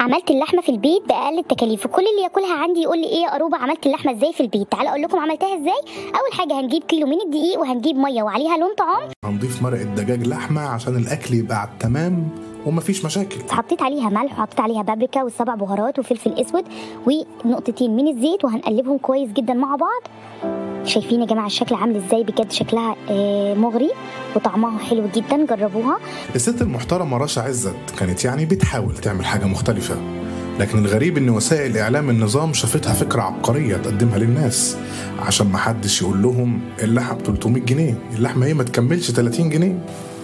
عملت اللحمه في البيت باقل التكاليف وكل اللي ياكلها عندي يقول لي ايه يا قروبه عملت اللحمه ازاي في البيت تعالى اقول لكم عملتها ازاي اول حاجه هنجيب كيلو من الدقيق وهنجيب ميه وعليها لون طعام هنضيف مرقة دجاج لحمة عشان الأكل يبقى على التمام ومفيش مشاكل حطيت عليها ملح وحطيت عليها بابريكا والسبع بهارات وفلفل اسود ونقطتين من الزيت وهنقلبهم كويس جدا مع بعض شايفين يا جماعه الشكل عامل ازاي بجد شكلها آه، مغري وطعمها حلو جدا جربوها الست المحترمة رشا عزت كانت يعني بتحاول تعمل حاجة مختلفة لكن الغريب ان وسائل اعلام النظام شافتها فكرة عبقرية تقدمها للناس عشان ما حدش يقول لهم اللحمة ب 300 جنيه اللحمة هي ما تكملش 30 جنيه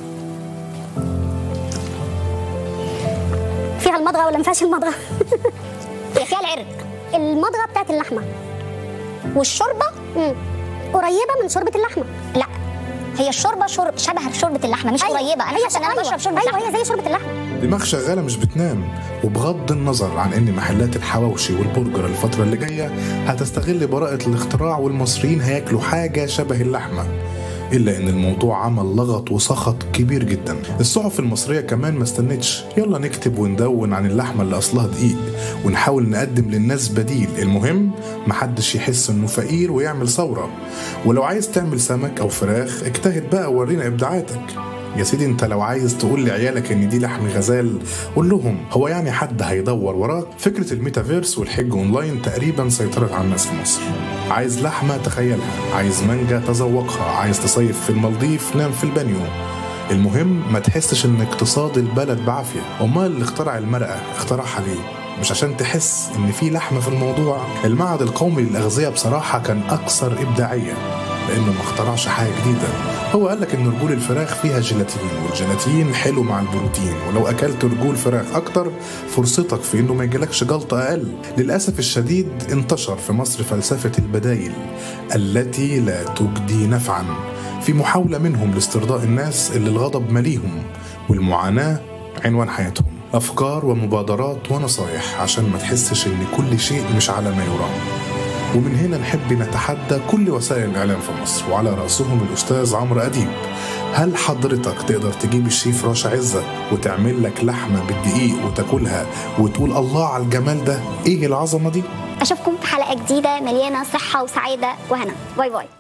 فيها المضغه ولا ما فيهاش المضغه هي فيها العرق المضغه بتاعت اللحمه والشوربه مم. قريبه من شوربه اللحمه لا هي الشوربه شرب شبه شوربه اللحمه مش قريبه انا هي حاسه ان انا أيوة. بشرب شوربه ايوه لحمة. هي زي شوربه اللحمه دماغ شغالة مش بتنام وبغض النظر عن ان محلات الحواوشي والبرجر الفترة اللي جاية هتستغل براءة الاختراع والمصريين هياكلوا حاجة شبه اللحمة إلا إن الموضوع عمل لغط وسخط كبير جدا الصحف المصرية كمان ما استنتش يلا نكتب وندون عن اللحمة اللي أصلها دقيق ونحاول نقدم للناس بديل المهم محدش يحس إنه فقير ويعمل ثورة ولو عايز تعمل سمك أو فراخ اجتهد بقى وورينا إبداعاتك يا سيدي انت لو عايز تقول لعيالك ان دي لحم غزال قول لهم هو يعني حد هيدور وراك فكره الميتافيرس والحج اونلاين تقريبا سيطرت على الناس في مصر عايز لحمه تخيلها عايز مانجا تذوقها عايز تصيف في المالديف نام في البانيو المهم ما تحسش ان اقتصاد البلد بعافيه امال اللي اخترع المرأة اخترعها ليه مش عشان تحس ان في لحمه في الموضوع المعهد القومي للاغذيه بصراحه كان اكثر ابداعيه لانه ما اخترعش حاجه جديده هو قال لك ان رجول الفراخ فيها جيلاتين والجيلاتين حلو مع البروتين ولو اكلت رجول فراخ اكتر فرصتك في انه ما يجيلكش جلطه اقل للاسف الشديد انتشر في مصر فلسفه البدايل التي لا تجدي نفعا في محاوله منهم لاسترضاء الناس اللي الغضب مليهم والمعاناه عنوان حياتهم افكار ومبادرات ونصايح عشان ما تحسش ان كل شيء مش على ما يرام ومن هنا نحب نتحدى كل وسائل الإعلام في مصر وعلى رأسهم الأستاذ عمرو أديب هل حضرتك تقدر تجيب الشيف راشا عزة وتعمل لك لحمة بالدقيق وتاكلها وتقول الله على الجمال ده إيه العظمة دي؟ اشوفكم في حلقه جديده مليانه صحه وسعاده وهنا باي باي